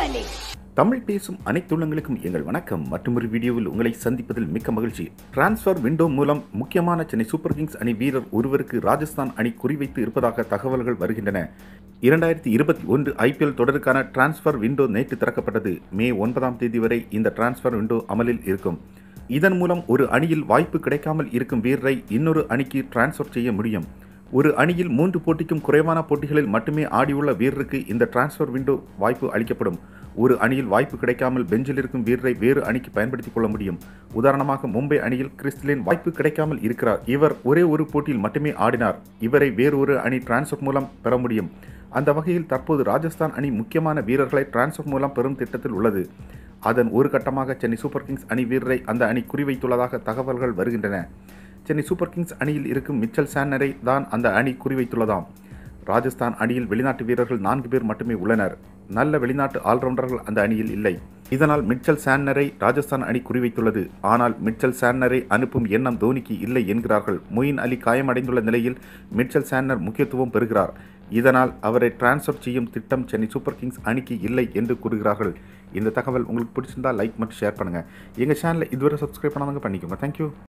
சென்னை தமிழ் பேசும் அனைத்துள்ளங்களுக்கும் எங்கள் வணக்கம் மற்றொரு வீடியோவில் உங்களை சந்திப்பதில் மிக்க மகிழ்ச்சி டிரான்ஸ்ஃபர் விண்டோ மூலம் முக்கியமான சென்னை சூப்பர் கிங்ஸ் அணி வீரர் ஒருவருக்கு ராஜஸ்தான் அணி குறிவைத்து இருப்பதாக தகவல்கள் வருகின்றன இரண்டாயிரத்தி இருபத்தி ஒன்று ஐபிஎல் தொடருக்கான டிரான்ஸ்ஃபர் விண்டோ நேற்று திறக்கப்பட்டது மே ஒன்பதாம் தேதி வரை இந்த டிரான்ஸ்ஃபர் விண்டோ அமலில் இருக்கும் இதன் மூலம் ஒரு அணியில் வாய்ப்பு கிடைக்காமல் இருக்கும் வீரரை இன்னொரு அணிக்கு டிரான்ஸ்ஃபர் செய்ய முடியும் ஒரு அணியில் மூன்று போட்டிக்கும் குறைவான போட்டிகளில் மட்டுமே ஆடியுள்ள வீரருக்கு இந்த டிரான்ஸ்ஃபர் விண்டோ வாய்ப்பு அளிக்கப்படும் ஒரு அணியில் வாய்ப்பு கிடைக்காமல் பெஞ்சில் இருக்கும் வீரரை வேறு அணிக்கு பயன்படுத்திக் கொள்ள முடியும் உதாரணமாக மும்பை அணியில் கிறிஸ்டிலின் வாய்ப்பு கிடைக்காமல் இருக்கிறார் இவர் ஒரே ஒரு போட்டியில் மட்டுமே ஆடினார் இவரை வேறு ஒரு அணி டிரான்ஸ்ஃபர் மூலம் பெற முடியும் அந்த வகையில் தற்போது ராஜஸ்தான் அணி முக்கியமான வீரர்களை டிரான்ஸ்ஃபர் மூலம் பெறும் திட்டத்தில் உள்ளது அதன் ஒரு கட்டமாக சென்னை சூப்பர் கிங்ஸ் அணி வீரரை அந்த அணி குறிவைத்துள்ளதாக தகவல்கள் வருகின்றன சென்னை சூப்பர் கிங்ஸ் அணியில் இருக்கும் மிச்சல் சான்னரை தான் அந்த அணி குறிவைத்துள்ளதாம் ராஜஸ்தான் அணியில் வெளிநாட்டு வீரர்கள் நான்கு பேர் மட்டுமே உள்ளனர் நல்ல வெளிநாட்டு ஆல்ரவுண்டர்கள் அந்த அணியில் இல்லை இதனால் மிச்சல் சான்னரை ராஜஸ்தான் அணி குறிவைத்துள்ளது ஆனால் மிச்சல் சான்னரை அனுப்பும் எண்ணம் தோனிக்கு இல்லை என்கிறார்கள் மொயின் அலி காயமடைந்துள்ள நிலையில் மிச்சல் சான்னர் முக்கியத்துவம் பெறுகிறார் இதனால் அவரை டிரான்ஸ்ஃபர் செய்யும் திட்டம் சென்னை சூப்பர் கிங்ஸ் அணிக்கு இல்லை என்று கூறுகிறார்கள் இந்த தகவல் உங்களுக்கு பிடிச்சிருந்தா லைக் மற்றும் ஷேர் பண்ணுங்கள் எங்கள் சேனலை இதுவரை சப்ஸ்கிரைப் பண்ணாதவங்க பண்ணிக்கோங்க தேங்க்யூ